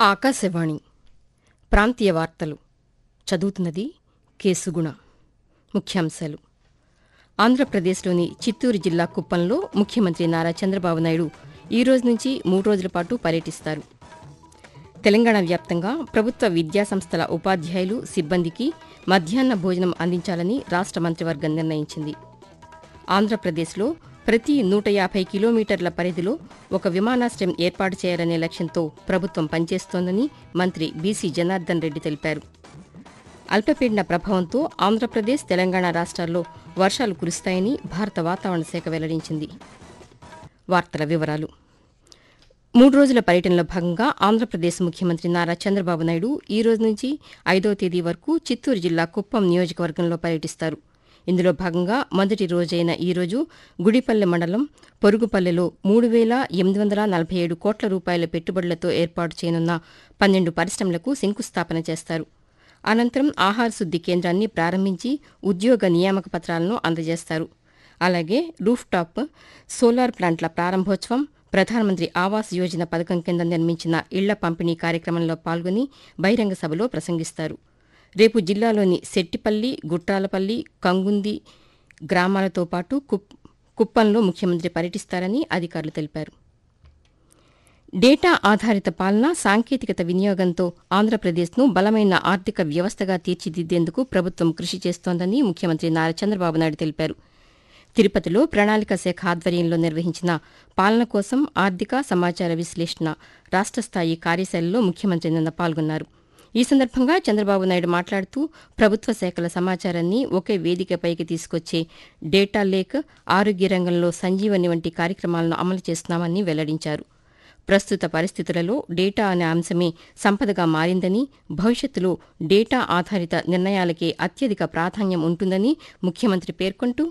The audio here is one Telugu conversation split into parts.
ఆకాశవాణి ప్రాంతీయ వార్తలు చదువుతున్నది కేసుగుణ ముఖ్యాంశాలు ఆంధ్రప్రదేశ్లోని చిత్తూరు జిల్లా కుప్పంలో ముఖ్యమంత్రి నారా చంద్రబాబు నాయుడు ఈ రోజు నుంచి మూడు రోజుల పాటు పర్యటిస్తారు తెలంగాణ వ్యాప్తంగా ప్రభుత్వ విద్యాసంస్థల ఉపాధ్యాయులు సిబ్బందికి మధ్యాహ్న భోజనం అందించాలని రాష్ట మంత్రివర్గం నిర్ణయించింది ఆంధ్రప్రదేశ్లో ప్రతి నూట యాభై కిలోమీటర్ల పరిధిలో ఒక విమానాశ్రయం ఏర్పాటు చేయాలనే లక్ష్యంతో ప్రభుత్వం పనిచేస్తోందని మంత్రి బీసీ జనార్దన్ రెడ్డి తెలిపారు అల్పపీడన ప్రభావంతో ఆంధ్రప్రదేశ్ తెలంగాణ రాష్ట్రాల్లో వర్షాలు కురుస్తాయని భారత వాతావరణ శాఖ వెల్లడించింది వార్తల వివరాలు మూడు రోజుల పర్యటనలో భాగంగా ఆంధ్రప్రదేశ్ ముఖ్యమంత్రి నారా చంద్రబాబు నాయుడు ఈ రోజు నుంచి ఐదో తేదీ వరకు చిత్తూరు జిల్లా కుప్పం నియోజకవర్గంలో పర్యటిస్తారు ఇందులో భాగంగా మొదటి రోజైన ఈ రోజు గుడిపల్లె మండలం పొరుగుపల్లెలో మూడు వేల ఎనిమిది వందల నలభై ఏడు కోట్ల రూపాయల పెట్టుబడులతో ఏర్పాటు చేయనున్న పన్నెండు పరిశ్రమలకు శంకుస్థాపన చేస్తారు అనంతరం ఆహార శుద్ది కేంద్రాన్ని ప్రారంభించి ఉద్యోగ నియామక పత్రాలను అందజేస్తారు అలాగే రూఫ్ టాప్ సోలార్ ప్లాంట్ల ప్రారంభోత్సవం ప్రధానమంత్రి ఆవాస్ యోజన పథకం కింద నిర్మించిన ఇళ్ల పంపిణీ కార్యక్రమంలో పాల్గొని బహిరంగ సభలో ప్రసంగిస్తారు రేపు జిల్లాలోని సెట్టిపల్లి గుట్టాలపల్లి కంగుంది గ్రామాలతో పాటు కుప్- కుప్పంలో ముఖ్యమంత్రి పర్యటిస్తారని అధికారులు తెలిపారు డేటా ఆధారిత పాలన సాంకేతికత వినియోగంతో ఆంధ్రప్రదేశ్ను బలమైన ఆర్థిక వ్యవస్థగా తీర్చిదిద్దేందుకు ప్రభుత్వం కృషి చేస్తోందని ముఖ్యమంత్రి నారా చంద్రబాబు నాయుడు తెలిపారు తిరుపతిలో ప్రణాళిక శాఖ ఆధ్వర్యంలో నిర్వహించిన పాలన కోసం ఆర్థిక సమాచార విశ్లేషణ రాష్ట స్థాయి కార్యశాలలో ముఖ్యమంత్రి నిన్న పాల్గొన్నారు ఈ సందర్భంగా చంద్రబాబు నాయుడు మాట్లాడుతూ ప్రభుత్వ శాఖల సమాచారాన్ని ఒకే వేదికపైకి తీసుకొచ్చే డేటా లేక్ ఆరోగ్య రంగంలో సంజీవని వంటి కార్యక్రమాలను అమలు చేస్తున్నామని వెల్లడించారు ప్రస్తుత పరిస్థితులలో డేటా అనే అంశమే సంపదగా మారిందని భవిష్యత్తులో డేటా ఆధారిత నిర్ణయాలకే అత్యధిక ప్రాధాన్యం ఉంటుందని ముఖ్యమంత్రి పేర్కొంటూ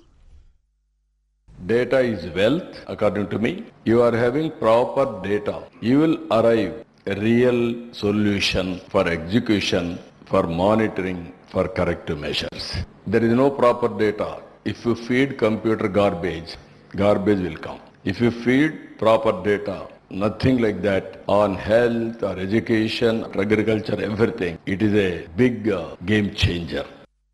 Data is wealth, according to me. You are having proper data. You will arrive a real solution for execution, for monitoring, for corrective measures. There is no proper data. If you feed computer garbage, garbage will come. If you feed proper data, nothing like that on health or education, agriculture, everything. It is a big uh, game changer.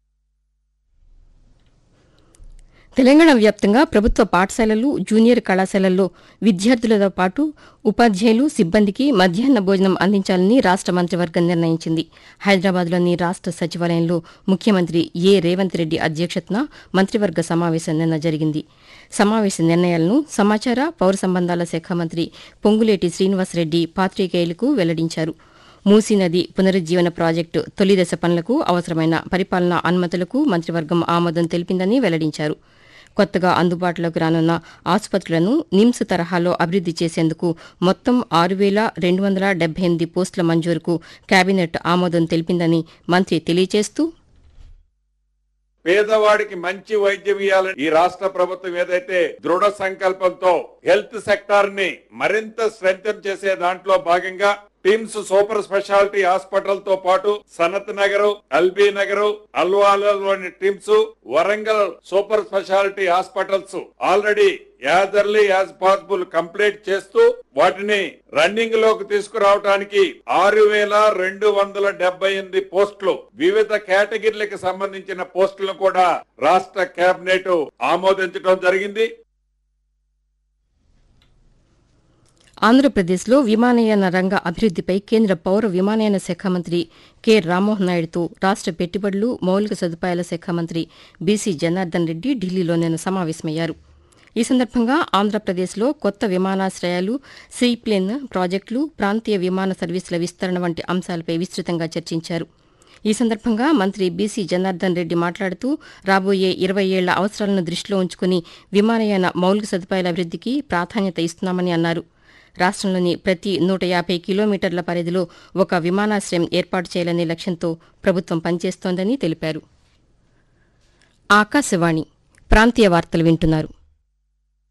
Telangana వ్యాప్తంగా ప్రభుత్వ పాఠశాలలు జూనియర్ కళాశాలల్లో విద్యార్థులతో పాటు ఉపాధ్యాయులు సిబ్బందికి మధ్యాహ్న భోజనం అందించాలని రాష్ట మంత్రివర్గం నిర్ణయించింది హైదరాబాద్లోని రాష్ట సచివాలయంలో ముఖ్యమంత్రి ఏ రేవంత్ రెడ్డి అధ్యక్షతన మంత్రివర్గ సమావేశం నిన్న జరిగింది సమావేశ నిర్ణయాలను సమాచార పౌర సంబంధాల శాఖ మంత్రి పొంగులేటి శ్రీనివాసరెడ్డి పాత్రికేయులకు వెల్లడించారు మూసీ నది పునరుజ్జీవన ప్రాజెక్టు తొలి దశ పనులకు అవసరమైన పరిపాలనా అనుమతులకు మంత్రివర్గం ఆమోదం తెలిపిందని వెల్లడించారు కొత్తగా అందుబాటులోకి రానున్న ఆసుపత్రులను నిమ్స్ తరహాలో అభివృద్ది చేసేందుకు మొత్తం ఆరు వేల రెండు వందల డెబ్బై ఎనిమిది పోస్టుల మంజూరుకు కేబినెట్ ఆమోదం తెలిపిందని మంత్రి తెలియజేస్తూ పేదవాడికి మంచి వైద్యం ఇవ్వాలని ఈ రాష్ట్ర ప్రభుత్వం ఏదైతే దృఢ సంకల్పంతో హెల్త్ సెక్టార్ ని మరింత స్ట్రెంగ్ చేసే దాంట్లో భాగంగా టిమ్స్ సూపర్ స్పెషాలిటీ హాస్పిటల్ తో పాటు సనత్ నగర్ ఎల్బీ నగర్ అల్వాలలోని TIMS Warangal super speciality hospitals already as early as possible complete చేస్తూ వాటిని రన్నింగ్ లోకి తీసుకురావడానికి ఆరు వేల రెండు వందల డెబ్బై ఎనిమిది పోస్టులు వివిధ కేటగిరీలకు సంబంధించిన పోస్టులను కూడా రాష్ట్ర కేబినెట్ ఆమోదించడం జరిగింది ఆంధ్రప్రదేశ్లో విమానయాన రంగ అభివృద్దిపై కేంద్ర పౌర విమానయాన శాఖ మంత్రి కె రామ్మోహన్ నాయుడుతో రాష్ట పెట్టుబడులు మౌలిక సదుపాయాల శాఖ మంత్రి బీసీ జనార్దన్ రెడ్డి ఢిల్లీలో నిన్న సమావేశమయ్యారు ఈ సందర్భంగా ఆంధ్రప్రదేశ్లో కొత్త విమానాశ్రయాలు సీప్లేన్ ప్రాజెక్టులు ప్రాంతీయ విమాన సర్వీసుల విస్తరణ వంటి అంశాలపై విస్తృతంగా చర్చించారు ఈ సందర్భంగా మంత్రి బీసీ జనార్దన్ రెడ్డి మాట్లాడుతూ రాబోయే ఇరవై ఏళ్ల అవసరాలను దృష్టిలో ఉంచుకుని విమానయాన మౌలిక సదుపాయాల అభివృద్దికి ప్రాధాన్యత ఇస్తున్నామని అన్నారు రాష్ట్రంలోని ప్రతి నూట యాభై కిలోమీటర్ల పరిధిలో ఒక విమానాశ్రయం ఏర్పాటు చేయాలనే లక్ష్యంతో ప్రభుత్వం పనిచేస్తోందని తెలిపారు ఆకాశవాణి ప్రాంతీయ వార్తలు వింటున్నారు